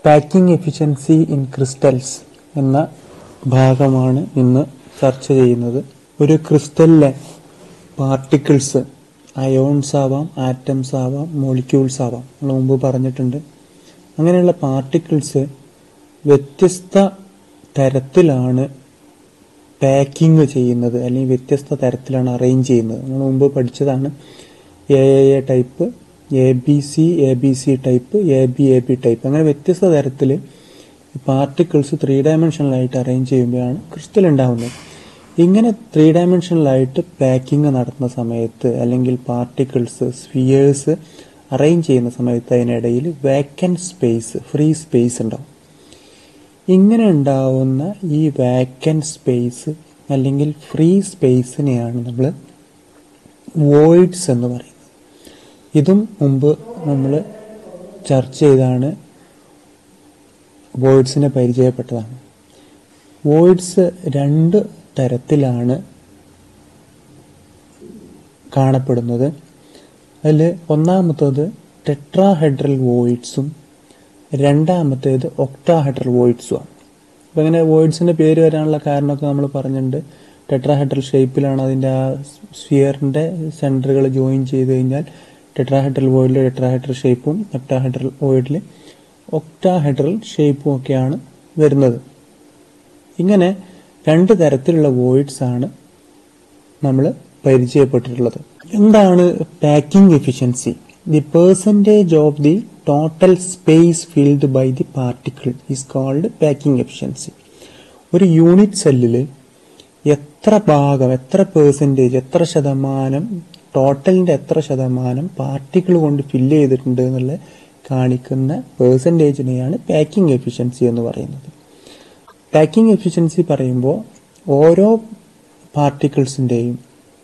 Packing efficiency in crystals എന്ന ഭാഗമാണ് ഇന്ന് ചർച്ച ചെയ്യുന്നത് ഒരു ക്രിസ്റ്റലിലെ പാർട്ടിക്കിൾസ് അയോൺസ് ആവാം ആറ്റംസ് ആവാം മോളിക്യൂൾസ് ആവാം നമ്മൾ മുമ്പ് പറഞ്ഞിട്ടുണ്ട് അങ്ങനെയുള്ള പാർട്ടിക്കിൾസ് വ്യത്യസ്ത തരത്തിലാണ് പാക്കിംഗ് ചെയ്യുന്നത് അല്ലെങ്കിൽ വ്യത്യസ്ത തരത്തിലാണ് അറേഞ്ച് ചെയ്യുന്നത് നമ്മൾ മുമ്പ് പഠിച്ചതാണ് A A A type A B C A B C type A B A B type അങ്ങനെ വ്യത്യസ്ത തരത്തിൽ പാർട്ടിക്കിൾസ് ത്രീ ഡയമെൻഷനിലായിട്ട് അറേഞ്ച് ചെയ്യുമ്പോഴാണ് ക്രിസ്റ്റൽ ഉണ്ടാകുന്നത് ഇങ്ങനെ ത്രീ ഡയമെൻഷനിലായിട്ട് പാക്കിംഗ് നടത്തുന്ന സമയത്ത് അല്ലെങ്കിൽ പാർട്ടിക്കിൾസ് സ്ഫിയേഴ്സ് അറേഞ്ച് ചെയ്യുന്ന സമയത്ത് അതിനിടയിൽ വേക്കൻറ്റ് സ്പേസ് ഫ്രീ സ്പേസ് ഉണ്ടാവും ഇങ്ങനെ ഉണ്ടാവുന്ന ഈ വാക്കൻറ്റ് സ്പേസ് അല്ലെങ്കിൽ ഫ്രീ സ്പേസിനെയാണ് നമ്മൾ വോയിഡ്സ് എന്ന് പറയുന്നത് ഇതും മുമ്പ് നമ്മൾ ചർച്ച ചെയ്താണ് വോയിഡ്സിനെ പരിചയപ്പെട്ടതാണ് വോയിഡ്സ് രണ്ട് തരത്തിലാണ് കാണപ്പെടുന്നത് അതിൽ ഒന്നാമത്തത് ടെട്രാഹെഡ്രൽ വോയിഡ്സും രണ്ടാമത്തേത് ഒക്ടാഹെഡ്രൽ വോയിഡ്സുമാണ് അപ്പോൾ ഇങ്ങനെ വോയിഡ്സിൻ്റെ പേര് വരാനുള്ള കാരണമൊക്കെ നമ്മൾ പറഞ്ഞിട്ടുണ്ട് ടെട്രാഹെഡ്രൽ ഷേപ്പിലാണ് അതിൻ്റെ ആ സ്ഫിയറിൻ്റെ സെൻറ്ററുകൾ ജോയിൻ ചെയ്ത് കഴിഞ്ഞാൽ ടെട്രാഹെഡ്രൽ വോയിഡിൽ ടെട്രാഹെഡ്രൽ ഷേപ്പും ഒക്ടാഹെഡ്രൽ വോയിഡിൽ ഒക്ടാഹെഡ്രൽ ഷേപ്പും ഒക്കെയാണ് വരുന്നത് ഇങ്ങനെ രണ്ട് തരത്തിലുള്ള വോയിഡ്സ് ആണ് നമ്മൾ പരിചയപ്പെട്ടിട്ടുള്ളത് എന്താണ് packing efficiency the percentage of the total space filled by the particle is called packing efficiency ഒരു യൂണിറ്റ് സെല്ലിൽ എത്ര ഭാഗം എത്ര പേഴ്സൻറ്റേജ് എത്ര ശതമാനം ടോട്ടലിൻ്റെ എത്ര ശതമാനം പാർട്ടിക്കിൾ കൊണ്ട് ഫില്ല് ചെയ്തിട്ടുണ്ട് എന്നുള്ള കാണിക്കുന്ന പേഴ്സൻറ്റേജിനെയാണ് പാക്കിംഗ് എഫിഷ്യൻസി എന്ന് പറയുന്നത് പാക്കിംഗ് എഫിഷ്യൻസി പറയുമ്പോൾ ഓരോ പാർട്ടിക്കിൾസിൻ്റെയും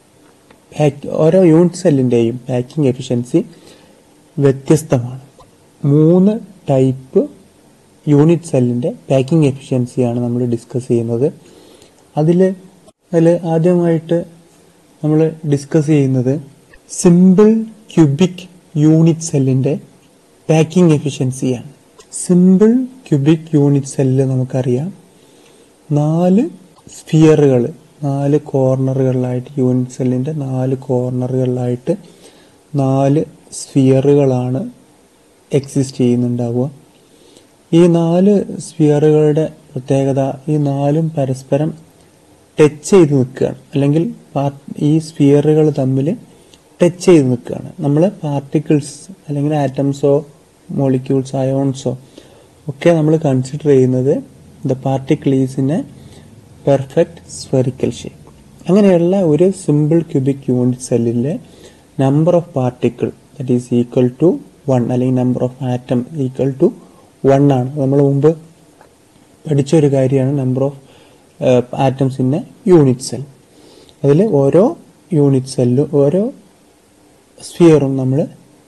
ഓരോ യൂണിറ്റ് സെല്ലിൻ്റെയും പാക്കിംഗ് എഫിഷ്യൻസി വ്യത്യസ്തമാണ് മൂന്ന് ടൈപ്പ് യൂണിറ്റ് സെല്ലിൻ്റെ പാക്കിംഗ് എഫിഷ്യൻസിയാണ് നമ്മൾ ഡിസ്കസ് ചെയ്യുന്നത് അതിൽ അതിൽ ആദ്യമായിട്ട് നമ്മൾ ഡിസ്കസ് ചെയ്യുന്നത് സിമ്പിൾ ക്യൂബിക് യൂണിറ്റ് സെല്ലിൻ്റെ പാക്കിംഗ് എഫിഷ്യൻസിയാണ് സിമ്പിൾ ക്യൂബിക് യൂണിറ്റ് സെല്ല് നമുക്കറിയാം നാല് സ്ഫിയറുകൾ നാല് കോർണറുകളിലായിട്ട് യൂണിറ്റ് സെല്ലിൻ്റെ നാല് കോർണറുകളിലായിട്ട് നാല് സ്ഫിയറുകളാണ് എക്സിസ്റ്റ് ചെയ്യുന്നുണ്ടാവുക ഈ നാല് സ്ഫിയറുകളുടെ പ്രത്യേകത ഈ നാലും പരസ്പരം ടച്ച് ചെയ്ത് നിൽക്കുകയാണ് അല്ലെങ്കിൽ ഈ സ്ഫിയറുകൾ തമ്മിൽ ടച്ച് ചെയ്ത് നിൽക്കുകയാണ് നമ്മൾ പാർട്ടിക്കിൾസ് അല്ലെങ്കിൽ ആറ്റംസോ മോളിക്യൂൾസ് അയോൺസോ ഒക്കെ നമ്മൾ കൺസിഡർ ചെയ്യുന്നത് the particle is in a perfect spherical shape അങ്ങനെയുള്ള ഒരു സിമ്പിൾ ക്യൂബിക് യൂണിറ്റ് സെല്ലിലെ number of particle that is equal to one അല്ലെങ്കിൽ number of atom equal to one ആണ് നമ്മൾ മുമ്പ് പഠിച്ച ഒരു കാര്യമാണ് number of atoms in a unit cell അതിൽ ഓരോ യൂണിറ്റ് സെല്ലും ഓരോ സ്ഫിയറും നമ്മൾ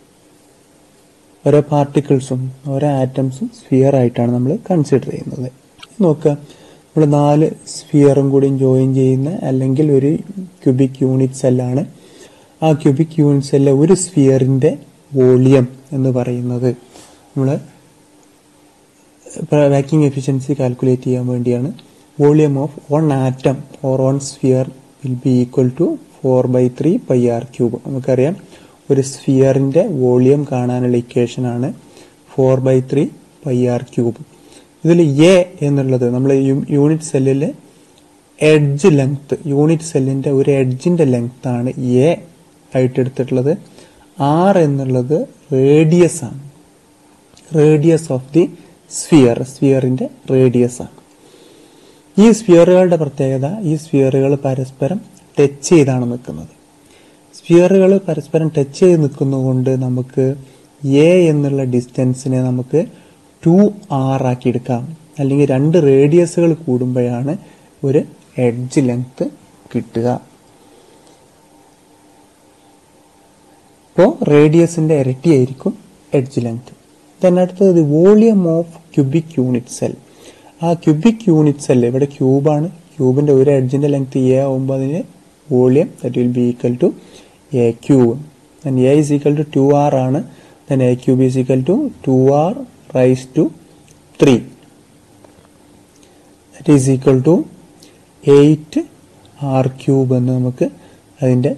ഓരോ പാർട്ടിക്കിൾസും ഓരോ ആറ്റംസും സ്ഫിയർ ആയിട്ടാണ് നമ്മൾ കൺസിഡർ ചെയ്യുന്നത് നോക്കുക നമ്മൾ നാല് സ്ഫിയറും കൂടിയും ജോയിൻ ചെയ്യുന്ന അല്ലെങ്കിൽ ഒരു ക്യൂബിക് യൂണിറ്റ് സെല്ലാണ് ആ ക്യൂബിക് യൂണിറ്റ് സെല്ലിലെ ഒരു സ്ഫിയറിൻ്റെ വോളിയം എന്ന് പറയുന്നത് നമ്മൾ വാക്കിംഗ് എഫിഷ്യൻസി കാൽക്കുലേറ്റ് ചെയ്യാൻ വേണ്ടിയാണ് volume of one atom or one sphere will be equal to four by three pi R cube നമുക്കറിയാം ഒരു സ്ഫിയറിൻ്റെ വോളിയം കാണാനുള്ള ഇക്വേഷനാണ് four by three pi R cube ഇതിൽ എ എന്നുള്ളത് നമ്മൾ യൂണിറ്റ് സെല്ലിലെ എഡ്ജ് ലെങ്ത് യൂണിറ്റ് സെല്ലിൻ്റെ ഒരു എഡ്ജിൻ്റെ ലെങ്ത് ആണ് എ ആയിട്ട് എടുത്തിട്ടുള്ളത് ആർ എന്നുള്ളത് റേഡിയസ് ആണ് റേഡിയസ് ഓഫ് ദി സ്ഫിയർ സ്ഫിയറിൻ്റെ റേഡിയസ് ആണ് ഈ സ്ഫിയറുകളുടെ പ്രത്യേകത ഈ സ്ഫിയറുകൾ പരസ്പരം ടച്ച് ചെയ്താണ് നിൽക്കുന്നത് സ്ഫിയറുകൾ പരസ്പരം ടച്ച് ചെയ്ത് നിൽക്കുന്നതുകൊണ്ട് നമുക്ക് എ എന്നുള്ള ഡിസ്റ്റൻസിനെ നമുക്ക് ടു ആർ ആക്കി എടുക്കാം അല്ലെങ്കിൽ രണ്ട് റേഡിയസുകൾ കൂടുമ്പോഴാണ് ഒരു എഡ്ജ് ലെങ്ത് കിട്ടുക അപ്പോൾ റേഡിയസിന്റെ ഇരട്ടിയായിരിക്കും എഡ്ജ് ലെങ്ത് ദെൻ അടുത്തത് volume of cubic unit cell ആ ക്യൂബിക് യൂണിറ്റ് സെൽ ഇവിടെ ക്യൂബാണ് ക്യൂബിന്റെ ഒരു എഡ്ജിന്റെ ലെങ്ത് എ ആകുമ്പോൾ അതിന് volume that will be equal to A cube then a is equal to two r ആണ് then A cube is equal to two r raise to three that is equal to eight R cube എന്ന് നമുക്ക് അതിൻ്റെ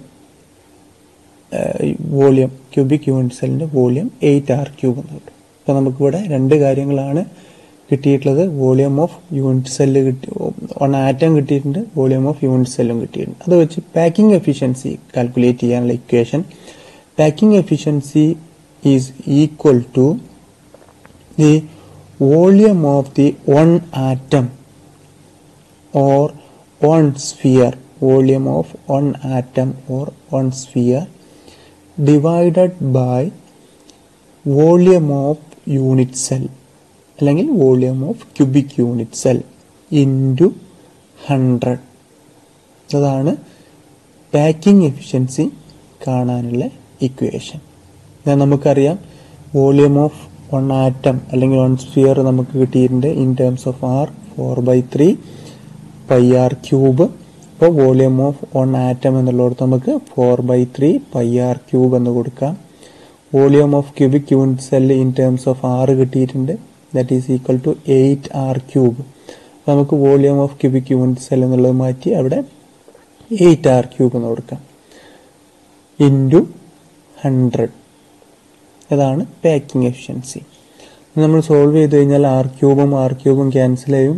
volume cubic unit സെല്ലിൻ്റെ volume eight R cube എന്ന് കിട്ടും അപ്പോൾ നമുക്കിവിടെ രണ്ട് കാര്യങ്ങളാണ് കിട്ടിയിട്ടുള്ളത് വോളിയം ഓഫ് യൂണിറ്റ് സെല്ല് കിട്ടി വൺ ആറ്റം കിട്ടിയിട്ടുണ്ട് വോളിയം ഓഫ് യൂണിറ്റ് സെല്ലും കിട്ടിയിട്ടുണ്ട് അത് വെച്ച് പാക്കിംഗ് എഫിഷ്യൻസി കാൽക്കുലേറ്റ് ചെയ്യാനുള്ള equation packing efficiency is equal to the volume of the one atom or one sphere volume of one atom or one sphere divided by volume of unit cell അല്ലെങ്കിൽ volume of cubic unit cell into hundred അതാണ് packing efficiency കാണാനുള്ള equation ഞാൻ നമുക്കറിയാം volume of one atom അല്ലെങ്കിൽ one sphere നമുക്ക് കിട്ടിയിട്ടുണ്ട് in terms of r four by three pi R cube അപ്പോൾ volume of one atom എന്നുള്ളിടത്ത് നമുക്ക് four by three pi R cube എന്ന് കൊടുക്കാം volume of cubic unit cell in terms of r കിട്ടിയിട്ടുണ്ട് that is equal to eight R cube അപ്പോൾ നമുക്ക് volume of cubic unit cell എന്നുള്ളത് മാറ്റി അവിടെ എയ്റ്റ് ആർ ക്യൂബ് എന്ന് കൊടുക്കാം ഇൻറ്റു ഹൺഡ്രഡ് അതാണ് പാക്കിംഗ് എഫിഷ്യൻസി നമ്മൾ സോൾവ് ചെയ്ത് കഴിഞ്ഞാൽ ആർ ക്യൂബും ആർ ക്യൂബും ക്യാൻസൽ ചെയ്യും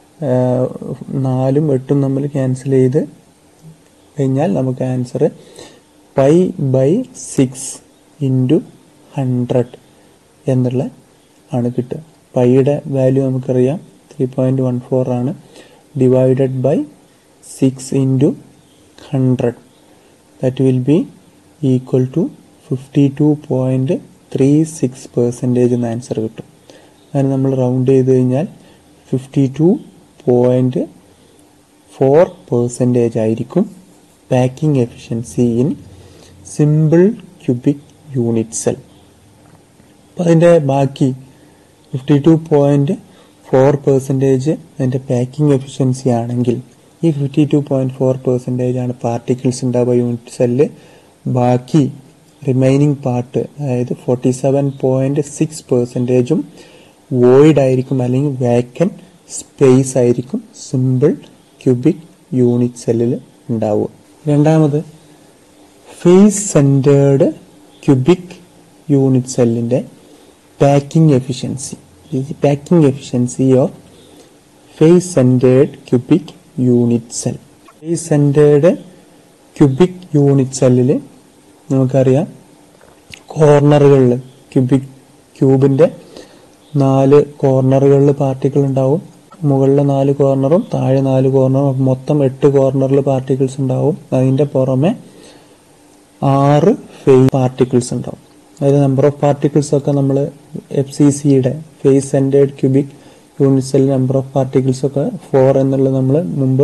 നാലും എട്ടും നമ്മൾ ക്യാൻസൽ ചെയ്ത് കഴിഞ്ഞാൽ നമുക്ക് answer pi by six into hundred എന്നുള്ള ആണ് കിട്ടുക പൈയുടെ വാല്യൂ നമുക്കറിയാം ത്രീ പോയിൻറ്റ് വൺ ഫോർ ആണ് divided by six into hundred that will be equal to fifty two point three six percentage എന്ന് ആൻസർ കിട്ടും അങ്ങനെ നമ്മൾ റൗണ്ട് ചെയ്ത് കഴിഞ്ഞാൽ fifty two point four percentage ആയിരിക്കും packing efficiency in simple cubic unit cell അപ്പോൾ അതിൻ്റെ ബാക്കി fifty two point four percentage അതിൻ്റെ പാക്കിംഗ് എഫിഷ്യൻസി ആണെങ്കിൽ ഈ fifty two point four percentage ആണ് പാർട്ടിക്കിൾസ് ഉണ്ടാവുക യൂണിറ്റ് സെല്ല് ബാക്കി റിമൈനിങ് പാർട്ട് അതായത് ഫോർട്ടി സെവൻ പോയിൻറ്റ് സിക്സ് പെർസെൻറ്റേജും വോയിഡ് ആയിരിക്കും അല്ലെങ്കിൽ വാക്കൻ സ്പേസ് ആയിരിക്കും സിമ്പിൾ ക്യൂബിക് യൂണിറ്റ് സെല്ലിൽ ഉണ്ടാവുക രണ്ടാമത് ഫേസ് സെൻറ്റേർഡ് ക്യൂബിക് യൂണിറ്റ് സെല്ലിൻ്റെ packing efficiency packing efficiency of face centred cubic unit cell face centred cubic unit സെല്ലിൽ നമുക്കറിയാം കോർണറുകളിൽ ക്യൂബിക് ക്യൂബിൻ്റെ നാല് കോർണറുകളിൽ പാർട്ടിക്കിൾ ഉണ്ടാവും മുകളിലെ നാല് കോർണറും താഴെ നാല് കോർണറും മൊത്തം എട്ട് കോർണറിൽ പാർട്ടിക്കിൾസ് ഉണ്ടാവും അതിൻ്റെ പുറമെ ആറ് ഫേസ് പാർട്ടിക്കിൾസ് ഉണ്ടാവും അതായത് നമ്പർ ഓഫ് പാർട്ടിക്കിൾസ് ഒക്കെ നമ്മൾ എഫ് സി സിയുടെ face centred cubic unit cell number of particles ഒക്കെ ഫോർ എന്നുള്ളത് നമ്മൾ മുമ്പ്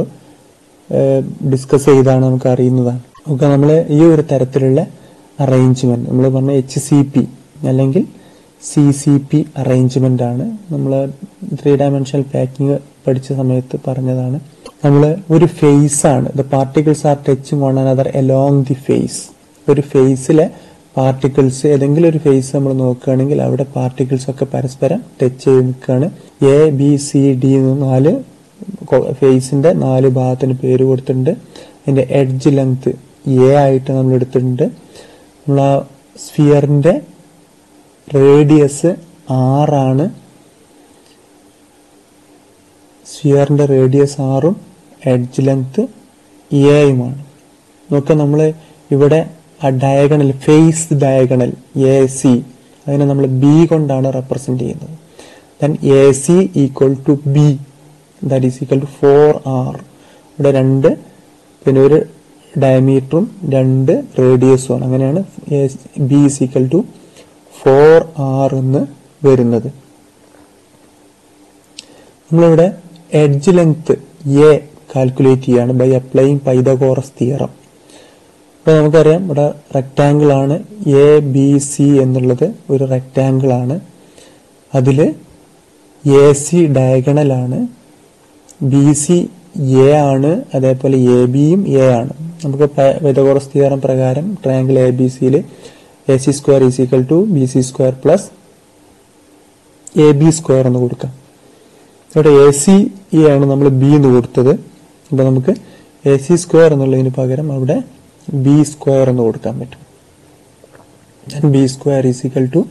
ഡിസ്കസ് ചെയ്താണ് നമുക്ക് അറിയുന്നതാണ് ഒക്കെ നമ്മൾ ഈ ഒരു തരത്തിലുള്ള അറേഞ്ച്മെന്റ് നമ്മൾ പറഞ്ഞ എച്ച് സി പി അല്ലെങ്കിൽ സി സി പി അറേഞ്ച്മെന്റ് ആണ് നമ്മൾ ത്രീ ഡയമെൻഷണൽ പാക്കിംഗ് പഠിച്ച സമയത്ത് പറഞ്ഞതാണ് നമ്മൾ ഒരു ഫേസ് ആണ് the particles are touching one another along the face ഒരു ഫേസിലെ പാർട്ടിക്കിൾസ് ഏതെങ്കിലും ഒരു ഫേസ് നമ്മൾ നോക്കുകയാണെങ്കിൽ അവിടെ പാർട്ടിക്കിൾസ് ഒക്കെ പരസ്പരം ടച്ച് ചെയ്ത് നിൽക്കുകയാണ് എ ബി സി ഡി എന്ന് നാല് ഫേസിന്റെ നാല് ഭാഗത്തിന് പേര് കൊടുത്തിട്ടുണ്ട് അതിന്റെ എഡ്ജ് ലെങ്ത് എ ആയിട്ട് നമ്മൾ എടുത്തിട്ടുണ്ട് നമ്മൾ ആ സ്ഫിയറിന്റെ റേഡിയസ് ആറാണ് സ്ഫിയറിന്റെ റേഡിയസ് ആറും എഡ്ജ് ലെങ്ത് എയുമാണ് നോക്കാം നമ്മൾ ഇവിടെ ആ diagonal face diagonal A C അതിനെ നമ്മൾ ബി കൊണ്ടാണ് റെപ്രസെന്റ് ചെയ്യുന്നത് then A C equal to B that is equal to four R ഇവിടെ രണ്ട് പിന്നെ ഒരു ഡയമീറ്ററും രണ്ട് റേഡിയസും ആണ് അങ്ങനെയാണ് B is equal to four R എന്ന് വരുന്നത് നമ്മളിവിടെ എഡ്ജ് ലെങ്ത് എ കാൽക്കുലേറ്റ് ചെയ്യാണ് ബൈ അപ്ലൈയിങ് പൈതകോറസ് തിയറം അപ്പോൾ നമുക്കറിയാം ഇവിടെ റെക്റ്റാങ്കിൾ ആണ് എ ബി സി എന്നുള്ളത് ഒരു റെക്റ്റാങ്കിൾ ആണ് അതിൽ എ സി ഡയഗണൽ ആണ് ബി സി എ ആണ് അതേപോലെ എ ബിയും എ ആണ് നമുക്ക് പൈതകോറസ് തിയറം പ്രകാരം ട്രയാങ്കിൾ എ ബി സിയിൽ A C square is equal to B C square plus A B square എന്ന് കൊടുക്കാം ഇവിടെ എ സി ആണ് നമ്മൾ ബി എന്ന് കൊടുത്തത് അപ്പൊ നമുക്ക് എ സി സ്ക്വയർ എന്നുള്ളതിന് പകരം അവിടെ ബി സ്ക്വയർ എന്ന് കൊടുക്കാൻ പറ്റും B square is equal to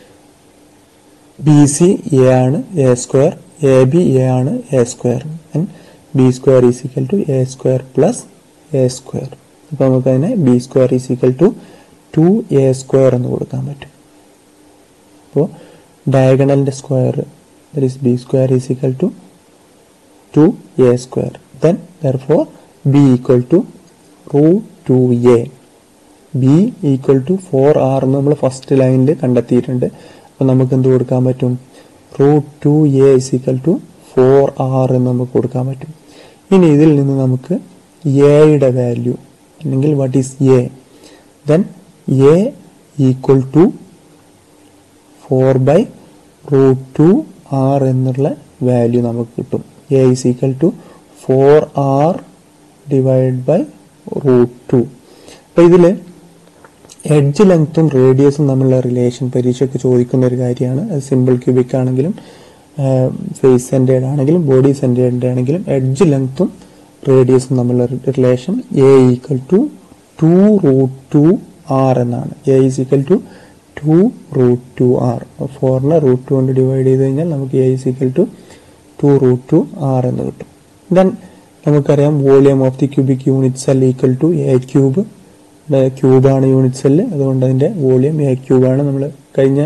B C A ആണ് A square A B A ആണ് A square B square is equal to A square plus A square അപ്പൊ നമുക്ക് അതിനെ B square is equal to two A square എന്ന് കൊടുക്കാൻ പറ്റും അപ്പോൾ ഡയഗണലിന്റെ square that is B square is equal to two A square then therefore B equal to root two A B equal to four R എന്ന് നമ്മൾ first ലൈനിൽ കണ്ടെത്തിയിട്ടുണ്ട് അപ്പൊ നമുക്ക് എന്ത് കൊടുക്കാൻ പറ്റും root two A is equal to four R എന്ന് നമുക്ക് കൊടുക്കാൻ പറ്റും ഇനി ഇതിൽ നിന്ന് നമുക്ക് എയുടെ വാല്യൂ അല്ലെങ്കിൽ what is A then A equal to four by root two R എന്നുള്ള വാല്യൂ നമുക്ക് കിട്ടും A is equal to four R divide by root two അപ്പൊ ഇതില് എഡ്ജ് ലെങ്ത്തും റേഡിയസും തമ്മിലുള്ള റിലേഷൻ പരീക്ഷയ്ക്ക് ചോദിക്കുന്ന ഒരു കാര്യമാണ് അത് സിമ്പിൾ ക്യൂബിക് ആണെങ്കിലും ഫേസ് സെൻറ്റേഡ് ആണെങ്കിലും ബോഡി സെൻറ്റേഡ് ആണെങ്കിലും എഡ്ജ് ലെങ്ത്തും റേഡിയസും തമ്മിലുള്ള relation A equal to two root two R എന്നാണ് A is equal to two root two R ഫോറിനെ റൂട്ട് ടു കൊണ്ട് ഡിവൈഡ് ചെയ്ത് കഴിഞ്ഞാൽ നമുക്ക് A is equal to two root two R എന്ന് കിട്ടും ദെൻ നമുക്കറിയാം volume of the cubic unit cell equal to A cube ക്യൂബാണ് യൂണിറ്റ് സെല്ല് അതുകൊണ്ട് അതിന്റെ വോളിയം എ ക്യൂബാണ് നമ്മൾ കഴിഞ്ഞ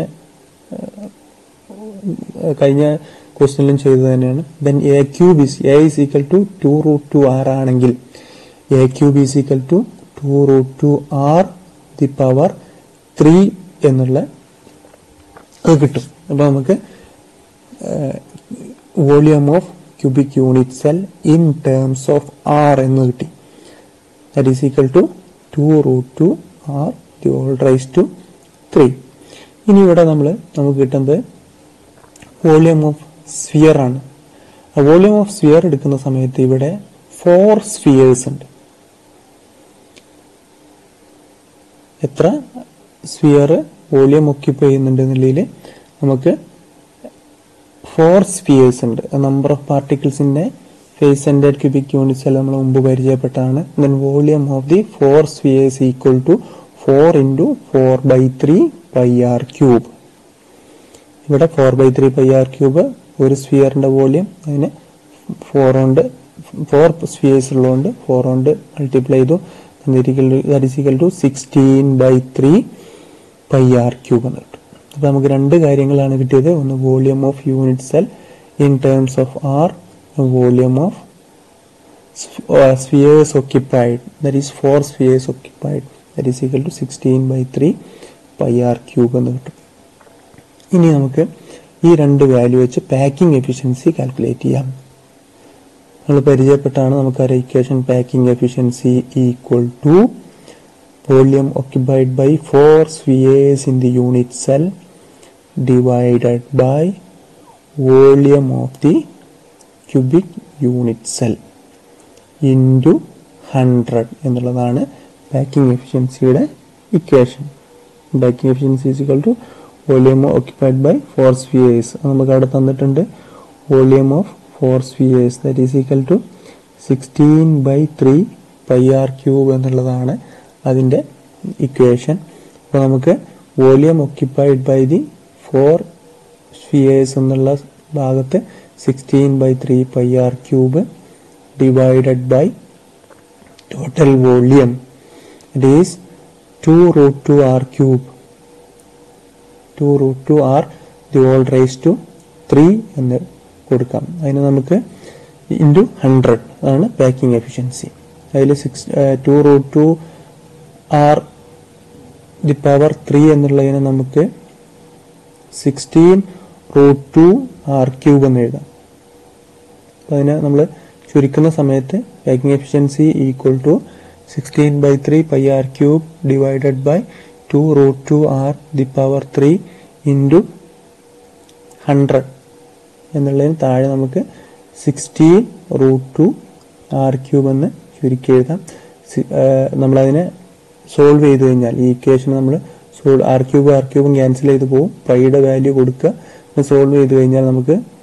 കഴിഞ്ഞ ക്വസ്റ്റ്യനിലും ചെയ്തത് തന്നെയാണ് then A cube is A is equal to two root two R ആണെങ്കിൽ A cube is equal to two root two R the power three എന്നുള്ള അത് കിട്ടും അപ്പൊ നമുക്ക് volume of cubic unit cell in terms of R എന്ന് കിട്ടി that is equal to two root two R the whole raise to three ഇനി ഇവിടെ നമ്മൾ നമുക്ക് കിട്ടുന്നത് വോളിയം ഓഫ് സ്ഫിയർ ആണ് വോളിയം ഓഫ് സ്ഫിയർ എടുക്കുന്ന സമയത്ത് ഇവിടെ ഫോർ സ്ഫിയേഴ്സ് ഉണ്ട് എത്ര സ്ഫിയർ വോളിയം ഒക്യുപ്പൈ ചെയ്യുന്നുണ്ട് എന്നുള്ളതിൽ നമുക്ക് ഫോർ സ്ഫിയേഴ്സ് ഉണ്ട് നമ്പർ ഓഫ് പാർട്ടിക്കിൾസിന്റെ ഫേസ് സെന്റേഡ് ക്യൂബിക് യൂണിറ്റ്സ് എല്ലാം നമ്മൾ മുമ്പ് പരിചയപ്പെട്ടതാണ് then volume of the four spheres equal to four into four by three pi R cube ഇവിടെ four by three pi R cube ഒരു സ്ഫിയറിന്റെ വോളിയം അതിന് ഫോർ കൊണ്ട് ഫോർ സ്ഫിയേഴ്സ് ഉള്ളതുകൊണ്ട് ഫോർ കൊണ്ട് മൾട്ടിപ്ലൈ ചെയ്തു that is equal to sixteen by three pi R cube എന്ന് കിട്ടും അപ്പൊ നമുക്ക് രണ്ട് കാര്യങ്ങളാണ് കിട്ടിയത് ഒന്ന് volume of unit cell in terms of R volume of spheres occupied that is four spheres occupied that is equal to 16 by 3 pi r cube എന്ന് കിട്ടും ഇനി നമുക്ക് ഈ രണ്ട് വാല്യൂ വെച്ച് പാക്കിംഗ് എഫിഷ്യൻസി കാൽക്കുലേറ്റ് ചെയ്യാം നമ്മൾ പരിചയപ്പെട്ടാണ് നമുക്കറിയാം equation packing efficiency equal to volume occupied by four spheres in the unit cell divided by volume of the cubic unit cell into hundred എന്നുള്ളതാണ് പാക്കിംഗ് എഫിഷ്യൻസിയുടെ equation packing efficiency equal to volume occupied by four spheres നമുക്ക് അവിടെ തന്നിട്ടുണ്ട് volume of four spheres that is equal to sixteen by three pi R cube എന്നുള്ളതാണ് അതിൻ്റെ equation അപ്പോൾ നമുക്ക് volume occupied by the four spheres എന്നുള്ള ഭാഗത്ത് sixteen by three pi R cube divided by total volume it is 2 root 2 r cube 2 root 2 r the whole raised to 3 എന്ന് കൊടുക്കാം അതിന് നമുക്ക് ഇൻറ്റു ഹൺഡ്രഡ് അതാണ് പാക്കിംഗ് എഫിഷ്യൻസി അതിൽ six two root two R the power three എന്നുള്ളതിനെ നമുക്ക് sixteen root two R cube എന്ന് എഴുതാം അപ്പം അതിനെ നമ്മൾ ചുരുക്കുന്ന സമയത്ത് packing efficiency equal to sixteen by three pi R cube divided by two root two R the power three into hundred എന്നുള്ളതിന് താഴെ നമുക്ക് sixteen root two R cube എന്ന് ചുരുക്കി എഴുതാം നമ്മളതിനെ സോൾവ് ചെയ്ത് കഴിഞ്ഞാൽ ഈ ഇക്വേഷൻ നമ്മൾ സോൾ ആർ ക്യൂബ് ആർ ക്യൂബും ക്യാൻസൽ ചെയ്ത് പോകും പൈയുടെ വാല്യൂ കൊടുക്കുക സോൾവ് ചെയ്ത് കഴിഞ്ഞാൽ നമുക്ക്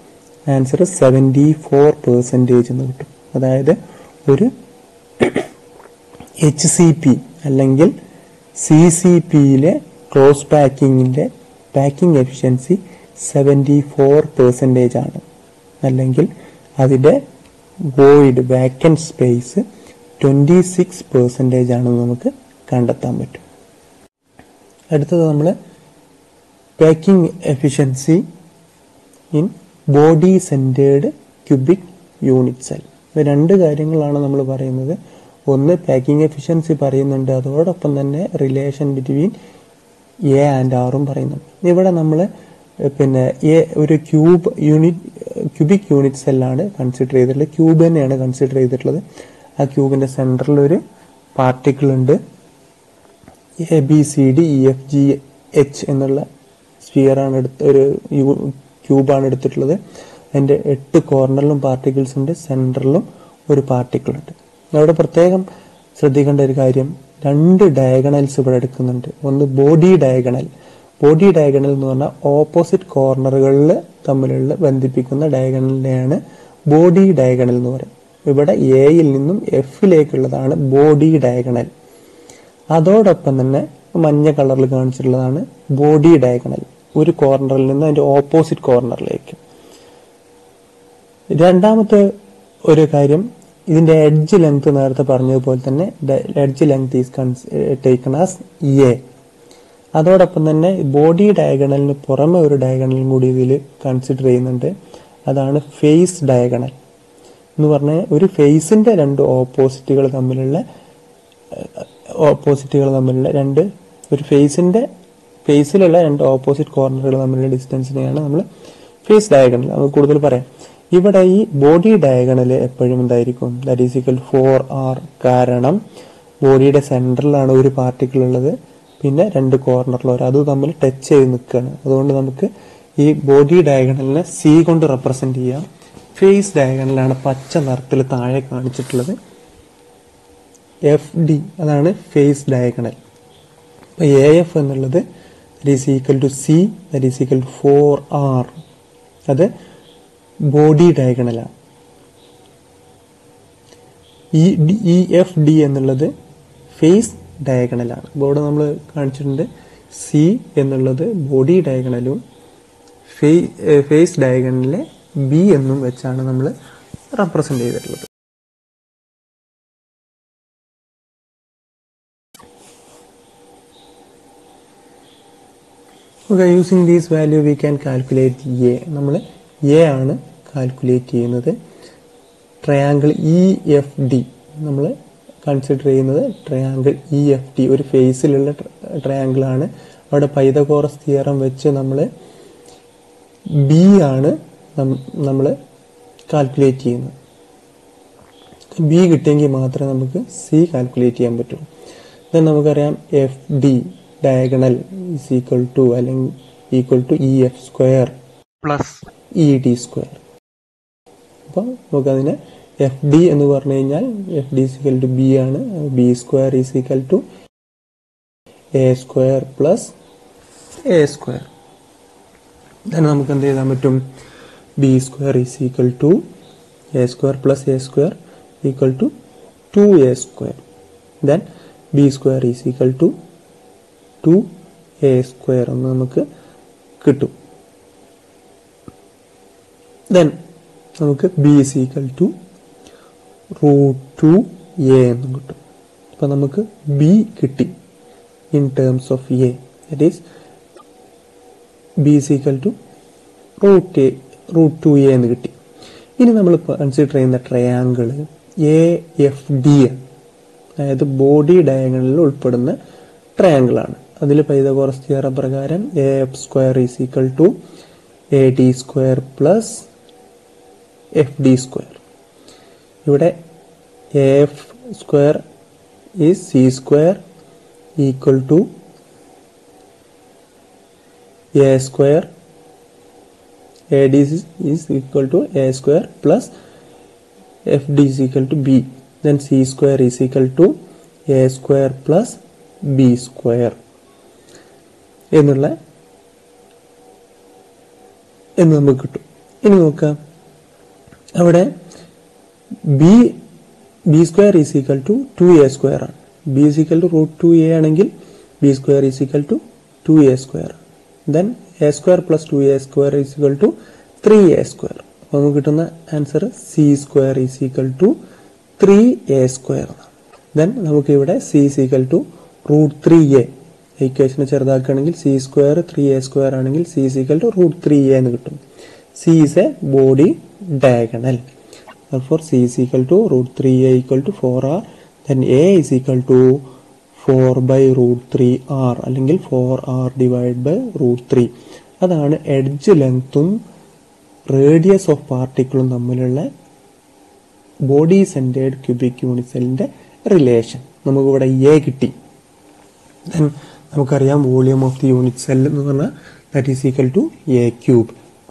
ആൻസർ സെവൻറ്റി ഫോർ പെർസെൻറ്റേജ് എന്ന് കിട്ടും അതായത് ഒരു എച്ച് സി പി അല്ലെങ്കിൽ സി സി പിയിലെ ക്ലോസ് പാക്കിങ്ങിൻ്റെ packing efficiency seventy four percentage ആണ് അല്ലെങ്കിൽ അതിൻ്റെ void vacant space twenty six percentage ആണെന്ന് നമുക്ക് കണ്ടെത്താൻ പറ്റും അടുത്തത് നമ്മൾ packing efficiency in body centred cubic unit cell ഇത് രണ്ട് കാര്യങ്ങളാണ് നമ്മൾ പറയുന്നത് ഒന്ന് പാക്കിംഗ് എഫിഷ്യൻസി പറയുന്നുണ്ട് അതോടൊപ്പം തന്നെ റിലേഷൻ ബിറ്റ്വീൻ എ ആൻഡ് ആറും പറയുന്നുണ്ട് ഇവിടെ നമ്മൾ പിന്നെ എ ഒരു ക്യൂബ് യൂണിറ്റ് ക്യൂബിക് യൂണിറ്റ് സെല്ലാണ് കൺസിഡർ ചെയ്തിട്ടുള്ളത് ക്യൂബ് തന്നെയാണ് കൺസിഡർ ചെയ്തിട്ടുള്ളത് ആ ക്യൂബിന്റെ സെൻറ്ററിൽ ഒരു പാർട്ടിക്കിൾ ഉണ്ട് A B C D E F G H എന്നുള്ള സ്ഫിയറാണ് എടുത്ത് ഒരു ക്യൂബാണ് എടുത്തിട്ടുള്ളത് അതിൻ്റെ എട്ട് കോർണറിലും പാർട്ടിക്കിൾസ് ഉണ്ട് സെൻറ്ററിലും ഒരു പാർട്ടിക്കിൾ ഉണ്ട് അവിടെ പ്രത്യേകം ശ്രദ്ധിക്കേണ്ട ഒരു കാര്യം രണ്ട് ഡയഗണൽസ് ഇവിടെ എടുക്കുന്നുണ്ട് ഒന്ന് ബോഡി ഡയഗണൽ ബോഡി ഡയഗണൽ എന്ന് പറഞ്ഞാൽ ഓപ്പോസിറ്റ് കോർണറുകളിൽ തമ്മിലുള്ള ബന്ധിപ്പിക്കുന്ന ഡയഗണലിനെയാണ് ബോഡി ഡയഗണൽ എന്ന് പറയും ഇവിടെ എയിൽ നിന്നും എഫിലേക്കുള്ളതാണ് ബോഡി ഡയഗണൽ അതോടൊപ്പം തന്നെ മഞ്ഞ കളറിൽ കാണിച്ചിട്ടുള്ളതാണ് ബോഡി ഡയഗണൽ ഒരു കോർണറിൽ നിന്ന് അതിന്റെ ഓപ്പോസിറ്റ് കോർണറിലേക്ക് രണ്ടാമത്തെ ഒരു കാര്യം ഇതിന്റെ എഡ്ജ് ലെങ്ത് നേരത്തെ പറഞ്ഞതുപോലെ തന്നെ edge length is taken as A അതോടൊപ്പം തന്നെ ബോഡി ഡയഗണലിന് പുറമെ ഒരു ഡയഗണലും കൂടി ഇതിൽ കൺസിഡർ ചെയ്യുന്നുണ്ട് അതാണ് ഫേസ് ഡയഗണൽ എന്ന് പറഞ്ഞാൽ ഒരു ഫേസിന്റെ രണ്ട് ഓപ്പോസിറ്റുകൾ തമ്മിലുള്ള ഓപ്പോസിറ്റുകൾ തമ്മിലുള്ള രണ്ട് ഒരു ഫേസിന്റെ ഫേസിലുള്ള രണ്ട് ഓപ്പോസിറ്റ് കോർണറുകൾ തമ്മിലുള്ള ഡിസ്റ്റൻസിനെയാണ് നമ്മൾ ഫേസ് ഡയഗണൽ നമുക്ക് കൂടുതൽ പറയാം ഇവിടെ ഈ ബോഡി ഡയഗണൽ എപ്പോഴും എന്തായിരിക്കും that is equal four R കാരണം ബോഡിയുടെ സെൻറ്ററിലാണ് ഒരു പാർട്ടിക്കിൾ ഉള്ളത് പിന്നെ രണ്ട് കോർണറിൽ അത് തമ്മിൽ ടച്ച് ചെയ്ത് നിൽക്കുകയാണ് അതുകൊണ്ട് നമുക്ക് ഈ ബോഡി ഡയഗണലിനെ സി കൊണ്ട് റെപ്രസെന്റ് ചെയ്യാം ഫേസ് ഡയഗണലാണ് പച്ച നിറത്തിൽ താഴെ കാണിച്ചിട്ടുള്ളത് എഫ് ഡി അതാണ് ഫേസ് ഡയഗണൽ അപ്പൊ എ എഫ് എന്നുള്ളത് that is equal to C that is equal to four R അത് ബോഡി ഡയഗണലാണ് ഈ ഡി ഇ എഫ് ഡി എന്നുള്ളത് ഫേസ് ഡയഗണലാണ് അപ്പോൾ ഇവിടെ നമ്മൾ കാണിച്ചിട്ടുണ്ട് സി എന്നുള്ളത് ബോഡി ഡയഗണലും ഫേസ് ഡയഗണലിലെ ബി എന്നും വെച്ചാണ് നമ്മൾ റെപ്രസെന്റ് ചെയ്തിട്ടുള്ളത് okay using these value we can calculate A നമ്മൾ എ ആണ് കാൽക്കുലേറ്റ് ചെയ്യുന്നത് ട്രയാങ്കിൾ ഇ എഫ് ഡി നമ്മൾ കൺസിഡർ ചെയ്യുന്നത് ട്രയാങ്കിൾ ഇ എഫ് ഡി ഒരു ഫേസിലുള്ള ട്രയാങ്കിൾ ആണ് അവിടെ പൈതകോറസ് തിയറം വെച്ച് നമ്മൾ ബി ആണ് നമ്മൾ കാൽക്കുലേറ്റ് ചെയ്യുന്നത് ബി കിട്ടിയെങ്കിൽ മാത്രമേ നമുക്ക് സി കാൽക്കുലേറ്റ് ചെയ്യാൻ പറ്റുള്ളൂ ദെൻ നമുക്കറിയാം F D diagonal is equal to അല്ലെങ്കിൽ equal to E F square plus E D square അപ്പോൾ നമുക്കതിനെ എഫ് ഡി എന്ന് പറഞ്ഞു കഴിഞ്ഞാൽ F D equal to B ആണ് B square is equal to A square plus A square then നമുക്ക് എന്ത് ചെയ്താൻ പറ്റും B square is equal to A square plus A square equal to two A square then B square is equal to two A square എന്ന് നമുക്ക് കിട്ടും then നമുക്ക് B is equal to root two A എന്നും കിട്ടും അപ്പം നമുക്ക് B കിട്ടി in terms of A that is B is equal to root A root two A എന്ന് കിട്ടി ഇനി നമ്മൾ കൺസിഡർ ചെയ്യുന്ന ട്രയാങ്കിൾ എ എഫ് ഡി അതായത് ബോഡി ഡയഗണലിൽ ഉൾപ്പെടുന്ന ട്രയാങ്കിൾ ആണ് അതിൽ പൈതകോറസ് തിയറം പ്രകാരം A F square is equal to A D square plus F D square ഇവിടെ A F square is C square equal to A square A D is equal to a square plus fd is equal to b then c square is equal to a square plus b square എന്നുള്ള എന്ന് നമുക്ക് കിട്ടും ഇനി നോക്കാം അവിടെ b b square is equal to two A square ആണ് b is equal to root two a ആണെങ്കിൽ b square is equal to two A square then a square plus two A square is equal to three a square അപ്പോൾ നമുക്ക് കിട്ടുന്ന answer c square is equal to three a square then നമുക്ക് ഇവിടെ c is equal to root three a ഇക്വേഷനെ ചെറുതാക്കുകയാണെങ്കിൽ c square three a square ആണെങ്കിൽ c is equal to root three a എന്ന് കിട്ടും c is a body diagonal therefore c is equal to root 3a equal to 4r then a is equal to 4 by root 3r അല്ലെങ്കിൽ 4r divided by root 3 അതാണ് edge ലെങ്ത്തും radius of പാർട്ടിക്കിളും തമ്മിലുള്ള body centred cubic unit സെല്ലിന്റെ relation നമുക്കിവിടെ a കിട്ടി then നമുക്കറിയാം volume of the unit cell എന്ന് പറഞ്ഞാൽ that is equal to A cube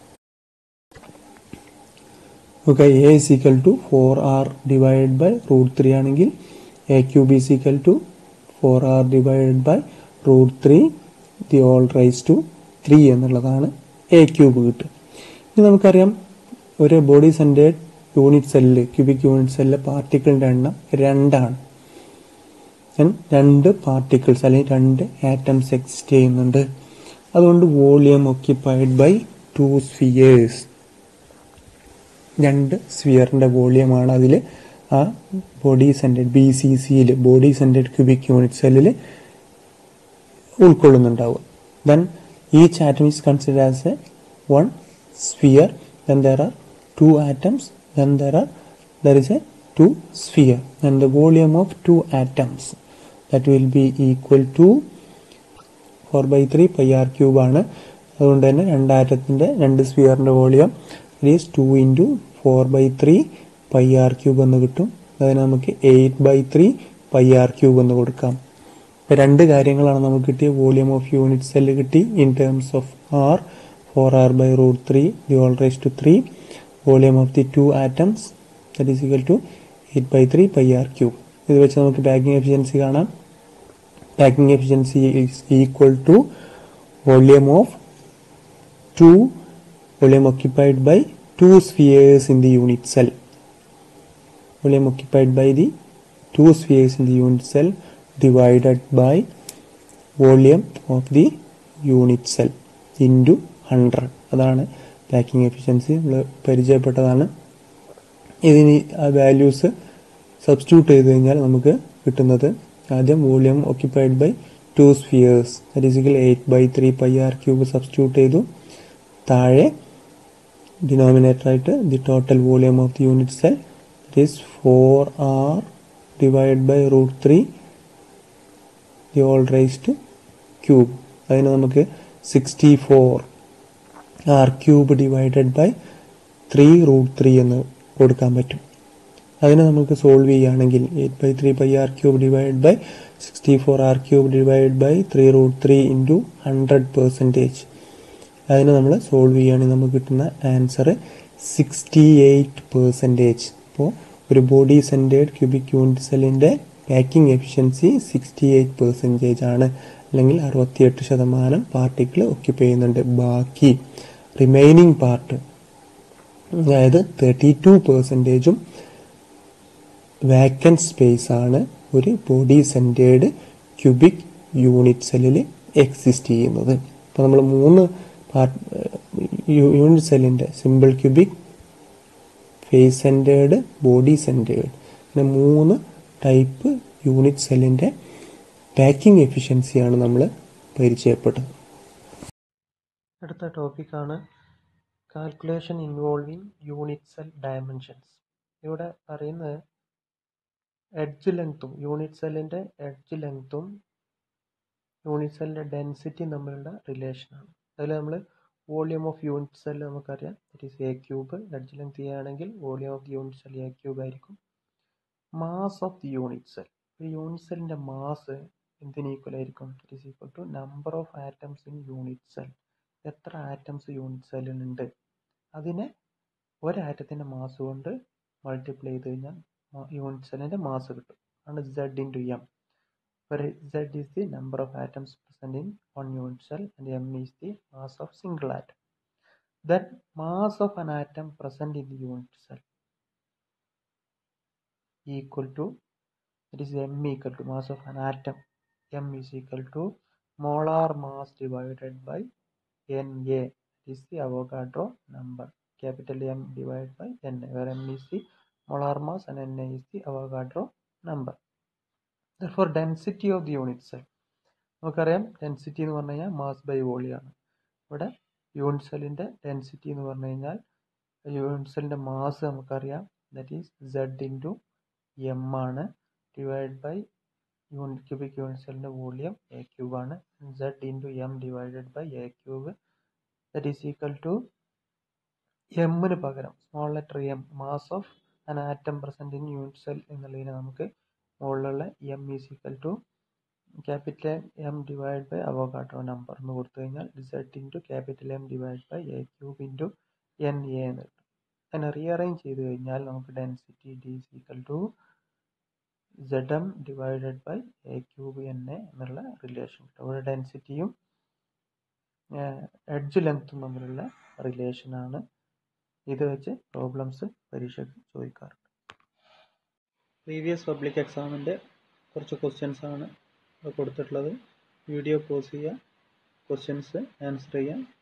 okay a is equal to four R divide by root three ആണെങ്കിൽ A cube is equal to four R divide by root three the whole raise to three എന്നുള്ളതാണ് a cube കിട്ടുക ഇനി നമുക്കറിയാം ഒരു body centred unit cell cubic unit സെല്ലിലെ പാർട്ടിക്കിളിൻ്റെ എണ്ണം രണ്ടാണ് രണ്ട് പാർട്ടിക്കിൾസ് അല്ലെങ്കിൽ രണ്ട് ആറ്റംസ് എക്സിസ്റ്റ് ചെയ്യുന്നുണ്ട് അതുകൊണ്ട് volume occupied by two spheres രണ്ട് സ്ഫിയറിന്റെ വോളിയമാണ് അതിൽ ആ ബോഡി സെൻറ്റഡ് ബി സി സിയിൽ ബോഡി സെൻറ്റഡ് ക്യൂബിക് യൂണിറ്റ് സെല്ലിൽ ഉൾക്കൊള്ളുന്നുണ്ടാവുക then each atom is consider as a one sphere then there are two atoms then there are there is a two sphere then the volume of two atoms that will be equal to four by three pi R cube ആണ് അതുകൊണ്ട് തന്നെ രണ്ട് ആറ്റത്തിന്റെ രണ്ട് സ്ഫിയറിന്റെ volume is two into four by three pi R cube എന്ന് കിട്ടും അതിന് നമുക്ക് eight by three pi R cube എന്ന് കൊടുക്കാം ഇപ്പൊ രണ്ട് കാര്യങ്ങളാണ് നമുക്ക് കിട്ടിയ വോളിയം ഓഫ് യൂണിറ്റ് സെല്ല് കിട്ടി in terms of r four r by root three the whole raise to three volume of the two atoms that is equal to eight by three pi R cube ഇത് വെച്ച് നമുക്ക് packing efficiency കാണാം packing efficiency is equal to volume of two volume occupied by two spheres in the unit cell. Volume occupied by the two spheres in the unit cell divided by volume of the unit cell into 100. അതാണ് packing efficiency നമ്മൾ പരിചയപ്പെട്ടതാണ് ഇതിന് ആ values substitute ചെയ്ത് കഴിഞ്ഞാൽ നമുക്ക് കിട്ടുന്നത് ആദ്യം volume occupied by two spheres that is equal eight by three pi R cube substitute ചെയ്തു താഴെ ഡിനോമിനേറ്റർ ആയിട്ട് the total volume of the unit cell that is four R divide by root three the whole raised cube അതിന് നമുക്ക് sixty four r cube divided by three root three എന്ന് കൊടുക്കാൻ പറ്റും അതിനെ നമുക്ക് സോൾവ് ചെയ്യുകയാണെങ്കിൽ eight by three by r cube divide by sixty four r cube divide by three root three into hundred percentage അതിനെ നമ്മൾ സോൾവ് ചെയ്യുകയാണെങ്കിൽ നമുക്ക് കിട്ടുന്ന ആൻസർ സിക്സ്റ്റി എയ്റ്റ് പെർസെൻറ്റേജ് അപ്പോൾ ഒരു ബോഡി സെൻറ്റേഡ് ക്യൂബിക് യൂണിറ്റ് സെല്ലിൻ്റെ packing efficiency sixty eight percentage ആണ് അല്ലെങ്കിൽ അറുപത്തിയെട്ട് ശതമാനം പാർട്ടിക്കിൾ ഒക്യുപ്പൈ ചെയ്യുന്നുണ്ട് ബാക്കി റിമൈനിങ് പാർട്ട് അതായത് തേർട്ടി ടു പെർസെൻറ്റേജും വാക്കൻറ്റ് സ്പേസ് ആണ് ഒരു ബോഡി സെൻറ്റേഡ് ക്യൂബിക് യൂണിറ്റ് സെല്ലിൽ എക്സിസ്റ്റ് ചെയ്യുന്നത് അപ്പോൾ നമ്മൾ മൂന്ന് പാർട്ട് യൂണിറ്റ് സെല്ലിൻ്റെ simple cubic face centred body centred അങ്ങനെ മൂന്ന് ടൈപ്പ് യൂണിറ്റ് സെല്ലിൻ്റെ പാക്കിംഗ് എഫിഷ്യൻസിയാണ് നമ്മൾ പരിചയപ്പെട്ടത് അടുത്ത ടോപ്പിക്കാണ് calculation involving unit cell dimensions ഇവിടെ പറയുന്നത് എഡ്ജ് ലെങ്ത്തും യൂണിറ്റ് സെല്ലിൻ്റെ എഡ്ജ് ലെങ്ത്തും യൂണിറ്റ് സെല്ലിൻ്റെ ഡെൻസിറ്റിയും തമ്മിലുള്ള റിലേഷനാണ് അതിൽ നമ്മൾ വോളിയം ഓഫ് യൂണിറ്റ് സെൽ നമുക്കറിയാം it is a cube edge length ആണെങ്കിൽ volume of the unit cell a cube ആയിരിക്കും mass of the unit cell ഒരു യൂണിറ്റ് സെല്ലിൻ്റെ മാസ് എന്തിന് ഈക്വൽ ആയിരിക്കും it is equal to number of atoms in unit cell എത്ര atoms unit സെല്ലിനുണ്ട് അതിനെ ഒരാറ്റത്തിൻ്റെ മാസ് കൊണ്ട് മൾട്ടിപ്ലൈ ചെയ്ത് കഴിഞ്ഞാൽ യൂണിറ്റ് സെല്ലിൻ്റെ മാസ് കിട്ടും ആണ് Z into m where Z is the number of atoms present in one unit cell and M is the mass of single atom. Then mass of an atom present in the unit cell. Equal to that is m equal to mass of an atom m is equal to molar mass divided by N A is the Avogadro number capital M divided by N where M is the molar mass and Na is the Avogadro number therefore density of the unit cell നമുക്കറിയാം density എന്ന് പറഞ്ഞു കഴിഞ്ഞാൽ mass by വോളിയാണ് ഇവിടെ unit സെല്ലിൻ്റെ density എന്ന് പറഞ്ഞു കഴിഞ്ഞാൽ unit സെല്ലിൻ്റെ മാസ് നമുക്കറിയാം that is Z into m ആണ് divide by unit cubic unit സെല്ലിൻ്റെ വോളിയം എ ക്യൂബ് ആണ് Z into m divided by a cube that is equal to എമ്മിന് പകരം small letter m mass of an atom present in unit cell എന്നുള്ളതിനെ നമുക്ക് മുകളിലുള്ള m is equal to capital M divide by Avogadro number എന്ന് കൊടുത്തു കഴിഞ്ഞാൽ Z into capital M divide by a cube into N A എന്ന് കിട്ടും അങ്ങനെ rearrange ചെയ്ത് കഴിഞ്ഞാൽ നമുക്ക് density d is equal to Z M divided by a cube N A എന്നുള്ള റിലേഷൻ കിട്ടും അവിടെ ഡെൻസിറ്റിയും എഡ്ജ് ലെങ്ത്തും തമ്മിലുള്ള റിലേഷനാണ് ഇത് വെച്ച് പ്രോബ്ലംസ് പരീക്ഷയ്ക്ക് ചോദിക്കാറുണ്ട് പ്രീവിയസ് പബ്ലിക് എക്സാമിൻ്റെ കുറച്ച് ക്വസ്റ്റ്യൻസ് ആണ് കൊടുത്തിട്ടുള്ളത് വീഡിയോ പോസ് ചെയ്യുക ക്വസ്റ്റ്യൻസ് ആൻസർ ചെയ്യാം